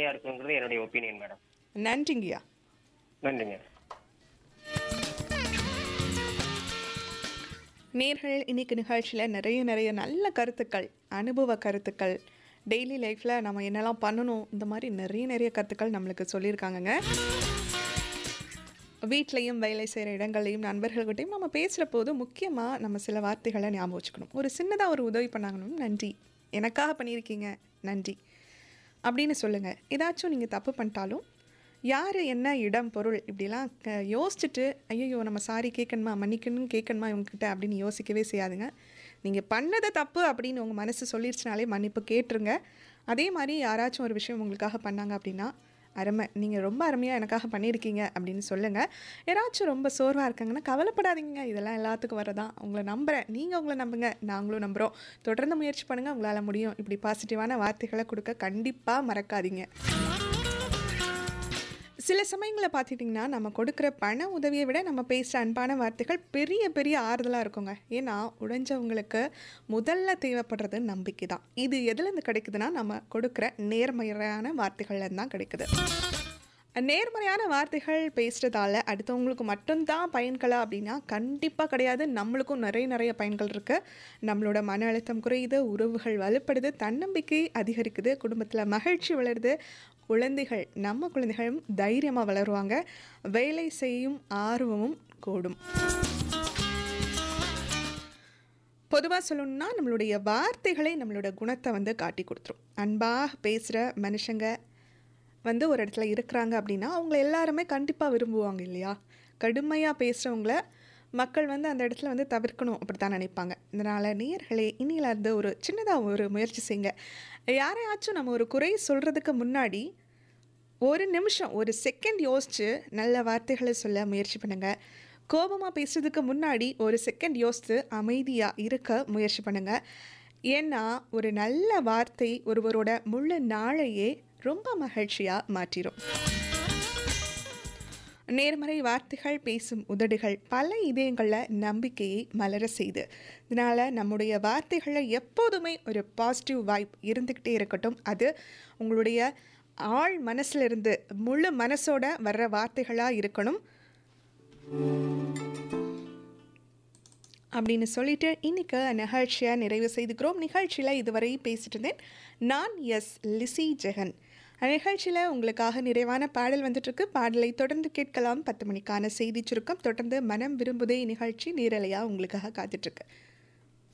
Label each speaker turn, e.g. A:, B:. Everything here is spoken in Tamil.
A: அருமையா இருக்குங்கிறது என்னுடைய ஒப்பீனியன் மேடம்
B: நன்றிங்கய்யா
A: நன்றிங்க
B: நேர்கள் இன்னைக்கு நிகழ்ச்சியில் நிறைய நிறைய நல்ல கருத்துக்கள் அனுபவ கருத்துக்கள் டெய்லி லைஃப்பில் நம்ம என்னெல்லாம் பண்ணணும் இந்த மாதிரி நிறைய நிறைய கருத்துக்கள் நம்மளுக்கு சொல்லியிருக்காங்கங்க வீட்லேயும் வேலை செய்கிற இடங்கள்லையும் நண்பர்கள்கிட்டையும் நம்ம பேசுகிற போது முக்கியமாக நம்ம சில வார்த்தைகளை ஞாபகம் வச்சுக்கணும் ஒரு சின்னதாக ஒரு உதவி பண்ணாங்கன்னு நன்றி எனக்காக பண்ணியிருக்கீங்க நன்றி அப்படின்னு சொல்லுங்கள் ஏதாச்சும் நீங்கள் தப்பு பண்ணிட்டாலும் யார் என்ன இடம் பொருள் இப்படிலாம் க- யோசிச்சுட்டு ஐயோ நம்ம சாரி கேட்கணுமா மன்னிக்கணும் கேட்கணுமா இவங்ககிட்ட அப்படின்னு யோசிக்கவே செய்யாதுங்க நீங்கள் பண்ணதை தப்பு அப்படின்னு உங்கள் மனசு சொல்லிருச்சுனாலே மன்னிப்பு கேட்டுருங்க அதே மாதிரி யாராச்சும் ஒரு விஷயம் உங்களுக்காக பண்ணாங்க அப்படின்னா அருமை நீங்கள் ரொம்ப அருமையாக எனக்காக பண்ணியிருக்கீங்க அப்படின்னு சொல்லுங்கள் யாராச்சும் ரொம்ப சோர்வாக இருக்காங்கன்னா கவலைப்படாதீங்க இதெல்லாம் எல்லாத்துக்கும் வரதான் உங்களை நம்புகிறேன் நீங்கள் உங்களை நம்புங்க நாங்களும் நம்புகிறோம் தொடர்ந்து முயற்சி பண்ணுங்கள் உங்களால் முடியும் இப்படி பாசிட்டிவான வார்த்தைகளை கொடுக்க கண்டிப்பாக மறக்காதீங்க சில சமயங்களில் பார்த்துட்டிங்கன்னா நம்ம கொடுக்குற பண உதவியை விட நம்ம பேசுகிற அன்பான வார்த்தைகள் பெரிய பெரிய ஆறுதலாக இருக்குங்க ஏன்னா உடைஞ்சவங்களுக்கு முதல்ல தேவைப்படுறது நம்பிக்கை தான் இது எதுலேருந்து கிடைக்குதுன்னா நம்ம கொடுக்குற நேர்மையான வார்த்தைகள்ல தான் கிடைக்குது நேர்மறையான வார்த்தைகள் பேசுகிறதால அடுத்தவங்களுக்கு மட்டும்தான் பயன்களா அப்படின்னா கண்டிப்பாக கிடையாது நம்மளுக்கும் நிறைய நிறைய பயன்கள் இருக்குது நம்மளோட மன அழுத்தம் குறையுது உறவுகள் வலுப்படுது தன்னம்பிக்கை அதிகரிக்குது குடும்பத்தில் மகிழ்ச்சி வளருது குழந்தைகள் நம்ம குழந்தைகளும் தைரியமாக வளருவாங்க வேலை செய்யும் ஆர்வமும் கூடும் பொதுவாக சொல்லணும்னா நம்மளுடைய வார்த்தைகளை நம்மளோட குணத்தை வந்து காட்டி கொடுத்துரும் அன்பாக பேசுகிற மனுஷங்க வந்து ஒரு இடத்துல இருக்கிறாங்க அப்படின்னா அவங்கள எல்லாருமே கண்டிப்பாக விரும்புவாங்க இல்லையா கடுமையாக பேசுகிறவங்கள மக்கள் வந்து அந்த இடத்துல வந்து தவிர்க்கணும் அப்படி தான் நினைப்பாங்க இதனால் நேயர்களே இன்னிலேருந்து ஒரு சின்னதாக ஒரு முயற்சி செய்யுங்க யாரையாச்சும் நம்ம ஒரு குறை சொல்கிறதுக்கு முன்னாடி ஒரு நிமிஷம் ஒரு செகண்ட் யோசித்து நல்ல வார்த்தைகளை சொல்ல முயற்சி பண்ணுங்கள் கோபமாக பேசுறதுக்கு முன்னாடி ஒரு செகண்ட் யோசித்து அமைதியாக இருக்க முயற்சி பண்ணுங்கள் ஏன்னா ஒரு நல்ல வார்த்தை ஒருவரோட முழு நாளையே ரொம்ப மகிழ்ச்சியாக மாற்றிடும் நேர்மறை வார்த்தைகள் பேசும் உதடுகள் பல இதயங்களில் நம்பிக்கையை மலர செய்து இதனால் நம்முடைய வார்த்தைகளில் எப்போதுமே ஒரு பாசிட்டிவ் வைப் இருந்துக்கிட்டே இருக்கட்டும் அது உங்களுடைய ஆழ் மனசுலேருந்து முழு மனசோட வர்ற வார்த்தைகளாக இருக்கணும் அப்படின்னு சொல்லிட்டு இன்னைக்கு நிகழ்ச்சியை நிறைவு செய்துக்கிறோம் நிகழ்ச்சியில் இதுவரை பேசிட்டு இருந்தேன் நான் எஸ் லிசி ஜெகன் நிகழ்ச்சியில் உங்களுக்காக நிறைவான பாடல் வந்துட்டுருக்கு பாடலை தொடர்ந்து கேட்கலாம் பத்து மணிக்கான செய்தி சுருக்கம் தொடர்ந்து மனம் விரும்புதே நிகழ்ச்சி நேரலையாக உங்களுக்காக காத்துட்ருக்கு